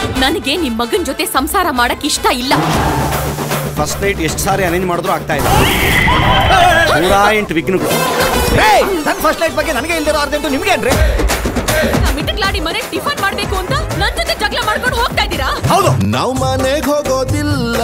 ನನಗೆ ನಿಮ್ ಮಗನ್ ಜೊತೆ ಸಂಸಾರ ಮಾಡಕ್ ಇಷ್ಟ ಇಲ್ಲ ಫಸ್ಟ್ ನೈಟ್ ಎಷ್ಟು ಸಾರಿ ಅರೇಂಜ್ ಮಾಡಿದ್ರು ಆಗ್ತಾ ಇಲ್ಲ ನೂರ ಎಂಟು ವಿಘ್ನಗಳು ನನ್ ಫಸ್ಟ್ ಲೈಟ್ ಬಗ್ಗೆ ನನಗೆ ಇಲ್ದಿರೋ ಅರ್ಧೆಂಟು ನಿಮ್ಗೆ ಏನ್ರಿ ಮಿಟಕ್ಲಾಡಿ ಮನೆ ಟಿಫನ್ ಮಾಡ್ಬೇಕು ಅಂತ ನನ್ ಜೊತೆ ಜಗಳ ಮಾಡ್ಕೊಂಡು ಹೋಗ್ತಾ ಇದ್ದೀರಾ ಹೌದು ನಾವ್ ಮನೆಗ್ ಹೋಗೋದಿಲ್ಲ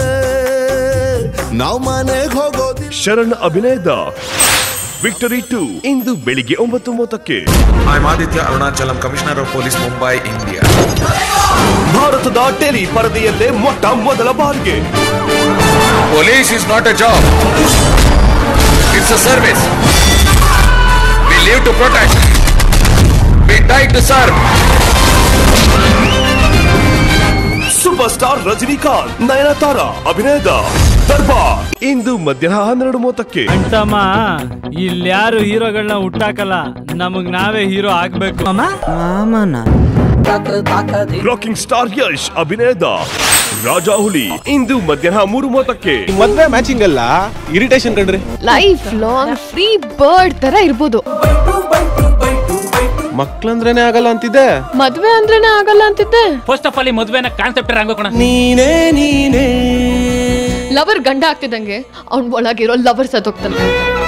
ನಾವ್ ಮನೆಗ್ ಹೋಗೋದಿಲ್ಲ ಶರಣ್ ಅಭಿನಯದ ವಿಕ್ಟರಿ ಟು ಇಂದು ಬೆಳಿಗ್ಗೆ ಒಂಬತ್ತು ಮೂವತ್ತಕ್ಕೆ I'm Aditya Arunachalam, Commissioner of Police, Mumbai, India. ಭಾರತದ ಟೆಲಿ ಪರದೆಯಲ್ಲೇ ಮೊಟ್ಟ ಮೊದಲ ಬಾರಿಗೆ Police is not a job. It's a service. We live to protect. We die to serve. Super star Rajinikanth Nayanthara ಅಭಿನಯದ ದರ್ಬಾರ್ ಇಂದು ಮಧ್ಯಾಹ್ನ ಹನ್ನೆರಡು ಮೂವತ್ತಕ್ಕೆ ಅಂತಮ್ಮ ಇಲ್ಯಾರು ಹೀರೋಗಳನ್ನ ಹುಟ್ಟಾಕಲ್ಲ ನಮಗ್ ನಾವೇ ಹೀರೋ ಆಗ್ಬೇಕು ರಾಕಿಂಗ್ ಸ್ಟಾರ್ ಯಶ್ ಅಭಿನಯದ ರಾಜಾ ಹುಲಿ ಇಂದು ಮಧ್ಯಾಹ್ನ ಮೂರು ಮೂವತ್ತಕ್ಕೆ ಮದ್ವೆ ಮ್ಯಾಚಿಂಗ್ ಅಲ್ಲ ಇರಿಟೇಷನ್ ಕಂಡ್ರಿ ಲೈಫ್ ಲಾಂಗ್ ಫ್ರೀ ಬರ್ಡ್ ತರ ಇರ್ಬೋದು ಮಕ್ಳಂದ್ರೇನೆ ಆಗಲ್ಲ ಅಂತಿದ್ದೆ ಮದ್ವೆ ಅಂದ್ರೇನೆ ಆಗಲ್ಲ ಅಂತಿದ್ದೆ ಫಸ್ಟ್ ಆಫ್ ಆಲ್ ಈ ಮದ್ವೆನ ಕಾನ್ಸೆಪ್ಟ್ ರಂಗೋಕೋಣ ನೀನೇ ನೀನೇ ಲವರ್ ಗಂಡ ಆಗ್ತಿದ್ದಂಗೆ ಅವ್ನ್ ಒಳಗಿರೋ ಲವರ್ ಸತ್ತೋಗ್ತಾನೆ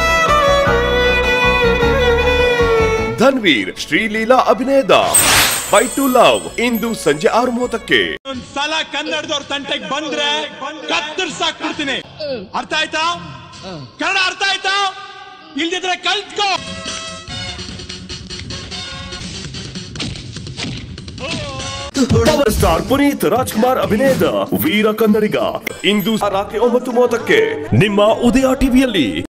ಧನ್ವೀರ್ ಶ್ರೀಲೀಲಾ ಅಭಿನಯದ ಫೈ ಟು ಲವ್ ಇಂದು ಸಂಜೆ ಆರು ಮೂವತ್ತಕ್ಕೆ ಸಲ ಕನ್ನಡದವ್ರ ತಂಟೆಗೆ ಬಂದ್ರೆ ಕತ್ತರಿಸಾಕ್ಬಿಡ್ತೀನಿ ಅರ್ಥ ಆಯ್ತಾ ಕನ್ನಡ ಅರ್ಥ ಆಯ್ತಾ ಇಲ್ದಿದ್ರೆ ಕಲ್ತ್ಕೋ ಪವರ್ ಸ್ಟಾರ್ ಪುನೀತ್ ರಾಜ್ಕುಮಾರ್ ಅಭಿನಯದ ವೀರ ಕನ್ನಡಿಗ ಇಂದು ರಾತ್ರಿ ಒಂಬತ್ತು ಮೂವತ್ತಕ್ಕೆ ನಿಮ್ಮ ಉದಯ ಟಿವಿಯಲ್ಲಿ